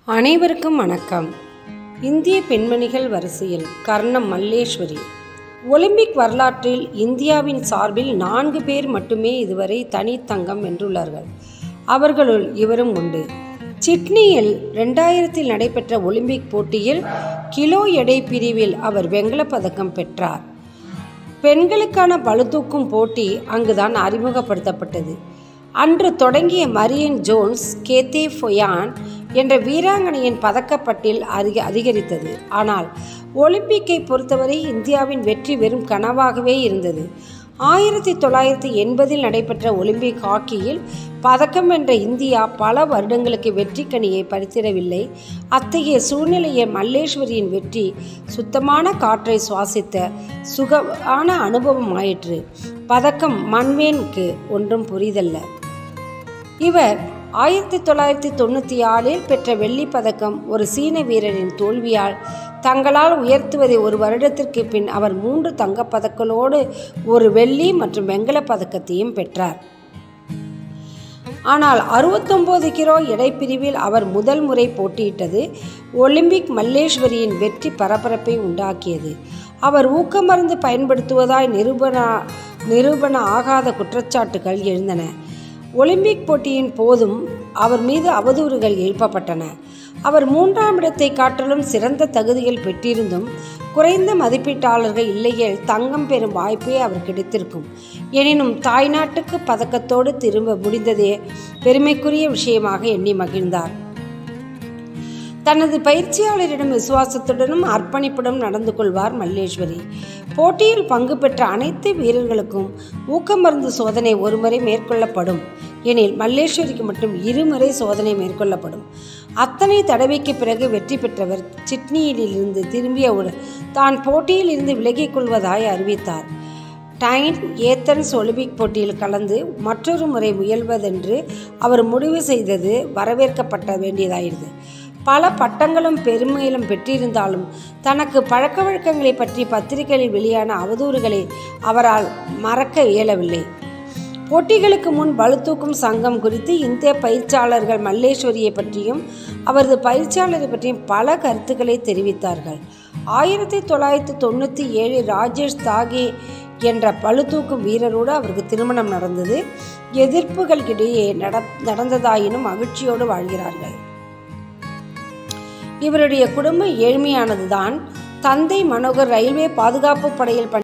அனைவருக்கும் வணக்கம் இந்திய பெண்மணிகள் வரிசையில் கர்ணம் மல்லேஸ்வரி ஒலிம்பிக் வரலாற்றில் இந்தியாவின் சார்பில் நான்கு பேர் மட்டுமே இதுவரை தனித்தங்கம் வென்றுள்ளார்கள் அவர்களுள் இவரும் உண்டு சிட்னியில் ரெண்டாயிரத்தில் நடைபெற்ற ஒலிம்பிக் போட்டியில் கிலோ எடை பிரிவில் அவர் வெண்கலப் பதக்கம் பெற்றார் பெண்களுக்கான பளுதூக்கும் போட்டி அங்குதான் அறிமுகப்படுத்தப்பட்டது அன்று தொடங்கிய மரியன் ஜோன்ஸ் கேத்தே ஃபொயான் என்ற வீராங்கனையின் பதக்கப்பட்டில் அதிக அதிகரித்தது ஆனால் ஒலிம்பிக்கை பொறுத்தவரை இந்தியாவின் வெற்றி வெறும் கனவாகவே இருந்தது ஆயிரத்தி தொள்ளாயிரத்தி எண்பதில் நடைபெற்ற ஒலிம்பிக் ஹாக்கியில் பதக்கம் வென்ற இந்தியா பல வருடங்களுக்கு வெற்றி கனியை பறித்திடவில்லை அத்தகைய சூழ்நிலையை மல்லேஸ்வரியின் வெற்றி சுத்தமான காற்றை சுவாசித்த சுகமான அனுபவம் ஆயிற்று பதக்கம் மண்வேனுக்கு ஒன்றும் புரிதல்ல இவர் ஆயிரத்தி தொள்ளாயிரத்தி தொண்ணூற்றி ஆறில் பெற்ற வெள்ளிப் பதக்கம் ஒரு சீன வீரரின் தோல்வியால் தங்களால் உயர்த்துவதை ஒரு வருடத்திற்கு பின் அவர் மூன்று தங்கப்பதக்கங்களோடு ஒரு வெள்ளி மற்றும் வெண்கலப் பதக்கத்தையும் பெற்றார் ஆனால் அறுபத்தொம்போது கிலோ எடைப்பிரிவில் அவர் முதல் முறை போட்டியிட்டது ஒலிம்பிக் மல்லேஸ்வரியின் வெற்றி பரபரப்பை உண்டாக்கியது அவர் ஊக்கமருந்து பயன்படுத்துவதாய் நிரூபண நிரூபண ஆகாத குற்றச்சாட்டுகள் எழுந்தன ஒலிம்பிக் போட்டியின் போதும் அவர் மீது அவதூறுகள் எழுப்பப்பட்டன அவர் மூன்றாம் இடத்தை காட்டிலும் சிறந்த தகுதிகள் பெற்றிருந்தும் குறைந்த மதிப்பீட்டாளர்கள் இல்லையேல் தங்கம் பெறும் வாய்ப்பே அவர் கிடைத்திருக்கும் எனினும் தாய்நாட்டுக்கு பதக்கத்தோடு திரும்ப முடிந்ததே பெருமைக்குரிய விஷயமாக எண்ணி மகிழ்ந்தார் தனது பயிற்சியாளரிடம் விசுவாசத்துடனும் அர்ப்பணிப்புடன் நடந்து கொள்வார் மல்லேஸ்வரி போட்டியில் பங்கு பெற்ற அனைத்து வீரர்களுக்கும் ஊக்கமருந்து சோதனை ஒருமுறை மேற்கொள்ளப்படும் எனில் மல்லேஸ்வரிக்கு மட்டும் இருமுறை சோதனை மேற்கொள்ளப்படும் அத்தனை தடவைக்கு பிறகு வெற்றி பெற்றவர் சிட்னியிலிருந்து திரும்பியவுடன் தான் போட்டியில் இருந்து விலகிக் கொள்வதாய் அறிவித்தார் டைன் ஏத்தன்ஸ் ஒலிம்பிக் போட்டியில் கலந்து மற்றொரு முறை முயல்வதென்று அவர் முடிவு செய்தது வரவேற்கப்பட்ட வேண்டியதாயிருந்தது பல பட்டங்களும் பெருமையிலும் பெற்றிருந்தாலும் தனக்கு பழக்க வழக்கங்களை பற்றி பத்திரிகைகளில் வெளியான அவதூறுகளை அவரால் மறக்க இயலவில்லை போட்டிகளுக்கு முன் பளுதூக்கும் சங்கம் குறித்து இந்திய பயிற்சியாளர்கள் மல்லேஸ்வரியை பற்றியும் அவரது பயிற்சியாளரை பற்றியும் பல கருத்துக்களை தெரிவித்தார்கள் ஆயிரத்தி தொள்ளாயிரத்தி தொண்ணூற்றி ஏழு ராஜேஷ் தாகே என்ற பளுதூக்கும் வீரரோடு அவருக்கு திருமணம் நடந்தது எதிர்ப்புகளுக்கிடையே நட நடந்ததாயினும் மகிழ்ச்சியோடு வாழ்கிறார்கள் இவருடைய குடும்பம் ஏழ்மையானதுதான் தந்தை மனோகர் ரயில்வே பாதுகாப்பு படையில் பணி